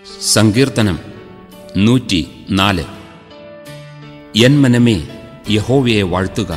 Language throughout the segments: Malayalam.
സങ്കീർത്തനം നൂറ്റി നാല് എൻ മനമേ യഹോവയെ വാഴ്ത്തുക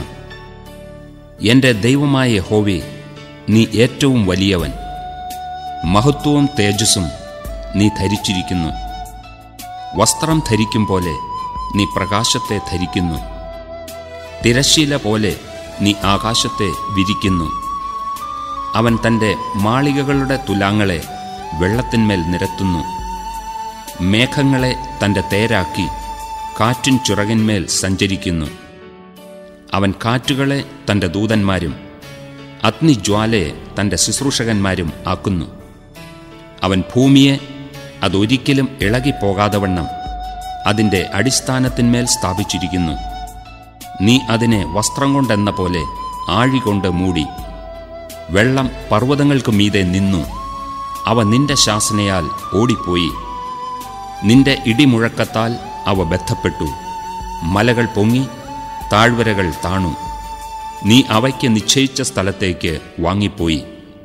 എൻ്റെ ദൈവമായ യഹോവേ നീ ഏറ്റവും വലിയവൻ മഹത്വവും തേജസ്സും നീ ധരിച്ചിരിക്കുന്നു വസ്ത്രം ധരിക്കും പോലെ നീ പ്രകാശത്തെ ധരിക്കുന്നു തിരശ്ശീല പോലെ നീ ആകാശത്തെ വിരിക്കുന്നു അവൻ തൻ്റെ മാളികകളുടെ തുലാങ്ങളെ വെള്ളത്തിന്മേൽ നിരത്തുന്നു മേഘങ്ങളെ തൻ്റെ തേരാക്കി കാറ്റിൻ ചിറകിന്മേൽ സഞ്ചരിക്കുന്നു അവൻ കാറ്റുകളെ തൻ്റെ ദൂതന്മാരും അഗ്നിജ്വാലയെ തൻ്റെ ശുശ്രൂഷകന്മാരും ആക്കുന്നു അവൻ ഭൂമിയെ അതൊരിക്കലും ഇളകിപ്പോകാതവണ്ണം അതിൻ്റെ അടിസ്ഥാനത്തിന്മേൽ സ്ഥാപിച്ചിരിക്കുന്നു നീ അതിനെ വസ്ത്രം കൊണ്ടെന്ന പോലെ ആഴികൊണ്ട് മൂടി വെള്ളം പർവ്വതങ്ങൾക്കു മീതെ നിന്നു അവ നിന്റെ ശാസനയാൽ ഓടിപ്പോയി നിന്റെ ഇടിമുഴക്കത്താൽ അവ ബന്ധപ്പെട്ടു മലകൾ പൊങ്ങി താഴ്വരകൾ താണു നീ അവയ്ക്ക് നിശ്ചയിച്ച സ്ഥലത്തേക്ക് വാങ്ങിപ്പോയി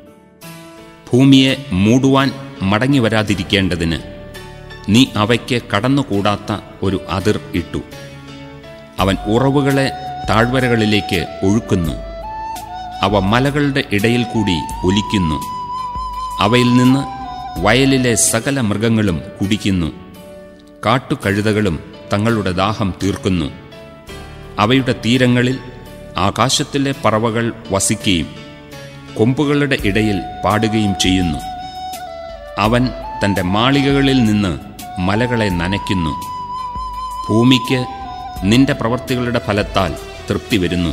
ഭൂമിയെ മൂടുവാൻ മടങ്ങി വരാതിരിക്കേണ്ടതിന് നീ അവയ്ക്ക് കടന്നുകൂടാത്ത ഒരു അതിർ ഇട്ടു അവൻ ഉറവുകളെ താഴ്വരകളിലേക്ക് ഒഴുക്കുന്നു അവ മലകളുടെ ഇടയിൽ കൂടി ഒലിക്കുന്നു അവയിൽ നിന്ന് വയലിലെ സകല മൃഗങ്ങളും കുടിക്കുന്നു കാട്ടുകഴുതകളും തങ്ങളുടെ ദാഹം തീർക്കുന്നു അവയുടെ തീരങ്ങളിൽ ആകാശത്തിലെ പറവകൾ വസിക്കുകയും കൊമ്പുകളുടെ ഇടയിൽ പാടുകയും ചെയ്യുന്നു അവൻ തൻ്റെ മാളികകളിൽ നിന്ന് മലകളെ നനയ്ക്കുന്നു ഭൂമിക്ക് നിന്റെ പ്രവർത്തികളുടെ ഫലത്താൽ തൃപ്തി വരുന്നു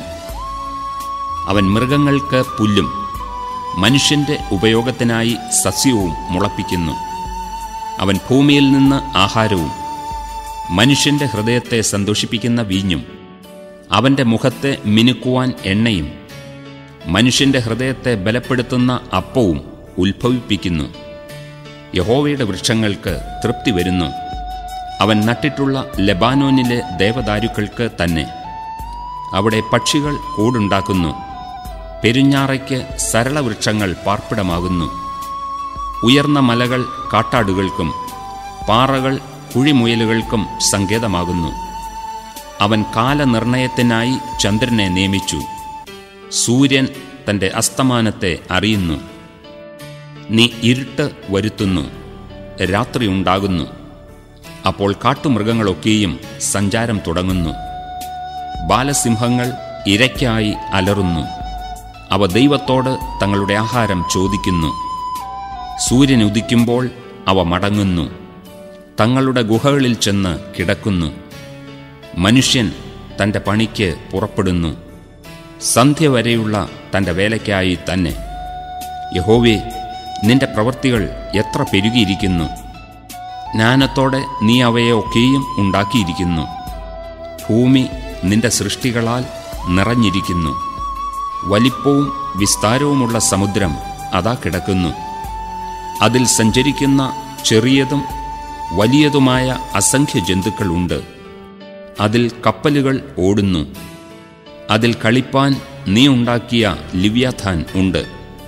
അവൻ മൃഗങ്ങൾക്ക് പുല്ലും മനുഷ്യന്റെ ഉപയോഗത്തിനായി സസ്യവും മുളപ്പിക്കുന്നു അവൻ ഭൂമിയിൽ നിന്ന് ആഹാരവും മനുഷ്യന്റെ ഹൃദയത്തെ സന്തോഷിപ്പിക്കുന്ന വീഞ്ഞും അവന്റെ മുഖത്തെ മിനുക്കുവാൻ എണ്ണയും മനുഷ്യന്റെ ഹൃദയത്തെ ബലപ്പെടുത്തുന്ന അപ്പവും ഉത്ഭവിപ്പിക്കുന്നു യഹോവയുടെ വൃക്ഷങ്ങൾക്ക് തൃപ്തി വരുന്നു അവൻ നട്ടിട്ടുള്ള ലെബാനോനിലെ ദേവദാരുക്കൾക്ക് തന്നെ അവിടെ പക്ഷികൾ കൂടുണ്ടാക്കുന്നു പെരുഞ്ഞാറയ്ക്ക് സരളവൃക്ഷങ്ങൾ പാർപ്പിടമാകുന്നു ഉയർന്ന മലകൾ കാട്ടാടുകൾക്കും പാറകൾ കുഴിമുയലുകൾക്കും സങ്കേതമാകുന്നു അവൻ കാലനിർണയത്തിനായി ചന്ദ്രനെ നിയമിച്ചു സൂര്യൻ തൻ്റെ അസ്തമാനത്തെ അറിയുന്നു നീ ഇരുട്ട് വരുത്തുന്നു രാത്രി ഉണ്ടാകുന്നു അപ്പോൾ കാട്ടുമൃഗങ്ങളൊക്കെയും സഞ്ചാരം തുടങ്ങുന്നു ബാലസിംഹങ്ങൾ ഇരയ്ക്കായി അലറുന്നു അവ ദൈവത്തോട് തങ്ങളുടെ ആഹാരം ചോദിക്കുന്നു സൂര്യൻ ഉദിക്കുമ്പോൾ അവ മടങ്ങുന്നു തങ്ങളുടെ ഗുഹകളിൽ ചെന്ന് കിടക്കുന്നു മനുഷ്യൻ തൻ്റെ പണിക്ക് പുറപ്പെടുന്നു സന്ധ്യ വരെയുള്ള തൻ്റെ വേലയ്ക്കായി തന്നെ യഹോവേ നിന്റെ പ്രവൃത്തികൾ എത്ര പെരുകിയിരിക്കുന്നു ജ്ഞാനത്തോടെ നീ അവയെ ഒക്കെയും ഉണ്ടാക്കിയിരിക്കുന്നു ഭൂമി നിന്റെ സൃഷ്ടികളാൽ നിറഞ്ഞിരിക്കുന്നു വലിപ്പവും വിസ്താരവുമുള്ള സമുദ്രം അതാ കിടക്കുന്നു അതിൽ സഞ്ചരിക്കുന്ന ചെറിയതും വലിയതുമായ അസംഖ്യ ജന്തുക്കളുണ്ട് അതിൽ കപ്പലുകൾ ഓടുന്നു അതിൽ കളിപ്പാൻ നീ ഉണ്ടാക്കിയ ലിവ്യാഥാൻ ഉണ്ട്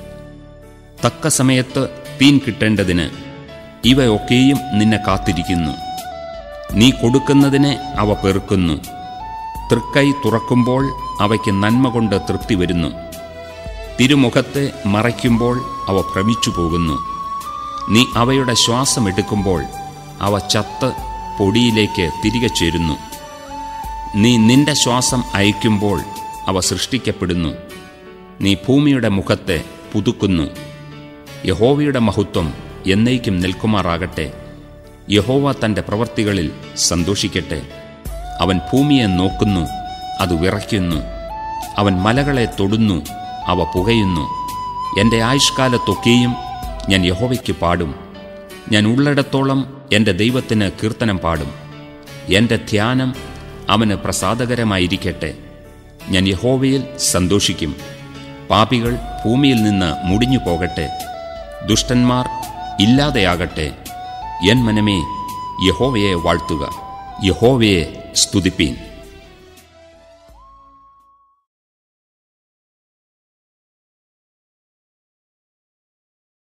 തക്ക സമയത്ത് തീൻ കിട്ടേണ്ടതിന് ഇവയൊക്കെയും നിന്നെ കാത്തിരിക്കുന്നു നീ കൊടുക്കുന്നതിനെ അവ പെറുക്കുന്നു തൃക്കൈ തുറക്കുമ്പോൾ അവയ്ക്ക് നന്മ കൊണ്ട് തൃപ്തി വരുന്നു തിരുമുഖത്തെ മറയ്ക്കുമ്പോൾ അവ ഭ്രമിച്ചു പോകുന്നു നീ അവയുടെ ശ്വാസം എടുക്കുമ്പോൾ അവ ചത്ത് പൊടിയിലേക്ക് തിരികെ ചേരുന്നു നീ നിന്റെ ശ്വാസം അയക്കുമ്പോൾ അവ സൃഷ്ടിക്കപ്പെടുന്നു നീ ഭൂമിയുടെ മുഖത്തെ പുതുക്കുന്നു യഹോവയുടെ മഹത്വം എന്നേക്കും നിൽക്കുമാറാകട്ടെ യഹോവ തൻ്റെ പ്രവർത്തികളിൽ സന്തോഷിക്കട്ടെ അവൻ ഭൂമിയെ നോക്കുന്നു അത് വിറയ്ക്കുന്നു അവൻ മലകളെ തൊടുന്നു അവ പുകയുന്നു എൻ്റെ ആയുഷ്കാലത്തൊക്കെയും ഞാൻ യഹോവയ്ക്ക് പാടും ഞാൻ ഉള്ളിടത്തോളം എൻ്റെ ദൈവത്തിന് കീർത്തനം പാടും എൻ്റെ ധ്യാനം അവന് പ്രസാദകരമായിരിക്കട്ടെ ഞാൻ യഹോവയിൽ സന്തോഷിക്കും പാപികൾ ഭൂമിയിൽ നിന്ന് മുടിഞ്ഞു പോകട്ടെ ദുഷ്ടന്മാർ ഇല്ലാതെയാകട്ടെ എൻ മനമേ യഹോവയെ വാഴ്ത്തുക യഹോവയെ സ്തുതിപ്പീൻ